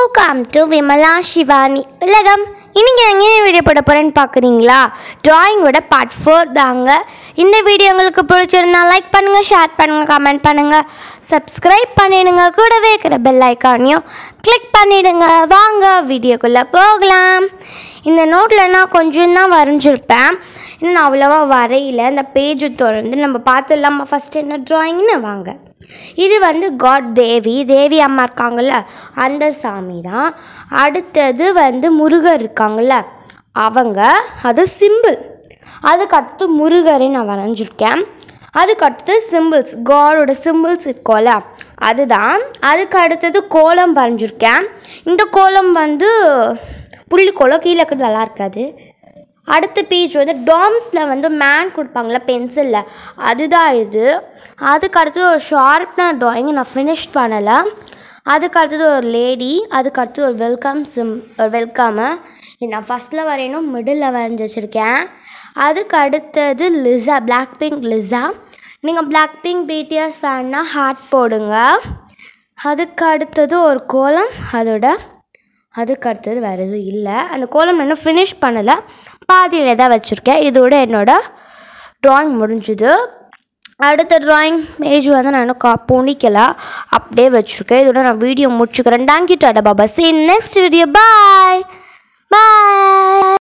welcome to Vimala Shivani உலகம் இன்னைக்கு நான் என்ன வீடியோ போட போகிறேன்னு பார்க்குறீங்களா டிராயிங்கோட பார்ட் ஃபோர் தாங்க இந்த வீடியோ உங்களுக்கு பிடிச்சிருந்தா லைக் பண்ணுங்கள் ஷேர் பண்ணுங்கள் கமெண்ட் பண்ணுங்கள் சப்ஸ்கிரைப் பண்ணிடுங்க கூடவே இருக்கிற பெல் ஐக்கானையும் கிளிக் பண்ணிடுங்க வாங்க வீடியோக்குள்ளே போகலாம் இந்த நோட்டில் நான் கொஞ்சம் தான் வரைஞ்சிருப்பேன் இன்னும் நான் அவ்வளோவா வரையில இந்த பேஜ் திறந்து நம்ம பார்த்துடலாமா ஃபஸ்ட் என்ன ட்ராயிங்னு வாங்க இது வந்து காட் தேவி தேவி அம்மா இருக்காங்கள்ல அந்த சாமி தான் அடுத்தது வந்து முருகர் இருக்காங்கள்ல அவங்க அது சிம்பிள் அதுக்கு அடுத்தது முருகரை நான் வரைஞ்சிருக்கேன் அதுக்கு அடுத்தது சிம்பிள்ஸ் காடோட சிம்பிள்ஸ் இருக்கும்ல அதுதான் அதுக்கு அடுத்தது கோலம் வரைஞ்சிருக்கேன் இந்த கோலம் வந்து புள்ளி கோலம் கீழே இருக்கிறது நல்லா இருக்காது அடுத்த பேஜ் வந்து டாம்ஸில் வந்து மேன் கொடுப்பாங்களே பென்சிலில் அதுதான் இது அதுக்கு அடுத்தது ஒரு ஷார்ப்னர் ட்ராயிங் நான் ஃபினிஷ் பண்ணலை அதுக்கு அடுத்தது ஒரு லேடி அதுக்கு அடுத்தது ஒரு வெல்கம் சிம் ஒரு வெல்கமு இது நான் ஃபஸ்ட்டில் வரையணும் மிடில் வரைஞ்சி வச்சுருக்கேன் அதுக்கு அடுத்தது லிசா பிளாக் பிங்க் லிசா நீங்கள் பிளாக் பிங்க் பிடிஎஸ் ஃபேன்னா ஹார்ட் போடுங்க அதுக்கு அடுத்தது ஒரு கோலம் அதோட அதுக்கு அடுத்தது வேறு எதுவும் இல்லை அந்த கோலம் இன்னும் ஃபினிஷ் பண்ணலை பாதியில் தான் வச்சுருக்கேன் இதோட என்னோட ட்ராயிங் முடிஞ்சுது அடுத்த ட்ராயிங் பேஜ் வந்து நான் இன்னும் கா புனிக்கல அப்படியே வச்சுருக்கேன் இதோட நான் வீடியோ முடிச்சுக்கிறேன் தேங்க்யூ டாடா பாபா சி நெக்ஸ்ட் வீடியோ பாய் பாய்